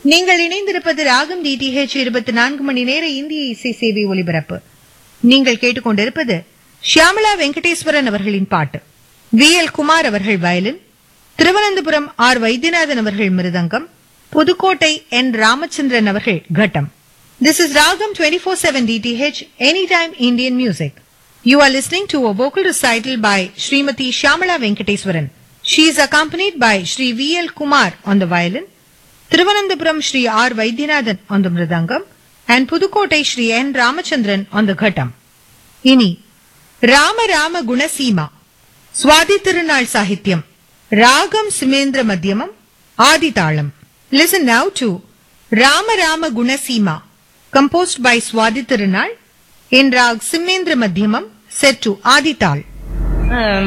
நீங்கள் இணைந்திருப்பது ராகம் டிடிஹெச் இருபத்தி நான்கு மணி நேர இந்திய இசை சேவை ஒலிபரப்பு நீங்கள் கேட்டுக்கொண்டிருப்பது ஷியாமலா வெங்கடேஸ்வரன் அவர்களின் பாட்டு வி எல் குமார் அவர்கள் வயலின் திருவனந்தபுரம் ஆர் வைத்தியநாதன் அவர்கள் மிருதங்கம் புதுக்கோட்டை என் ராமச்சந்திரன் அவர்கள் கட்டம் this is Raagam twenty four seven DTH any time Indian music you are listening to a vocal recital by Shrimati Shyamala Venkateswaran She is accompanied by Sri V. L. Kumar on the violin, Thiruvananthapuram Sri R. Vaidyanathan on the mridangam, and Pudukkottai Sri N. Ramachandran on the ghatam. இனி ராம ராம குணசீமா சுவாதி திருநாள் சாகித்யம் ராகம் Simhendra Madhyamam Adi Talam listen now to Rama Rama Gunaseema composed by Swathi Thirunal in raag Simhendra Madhyamam set to ஆதிதாள் ஆம்,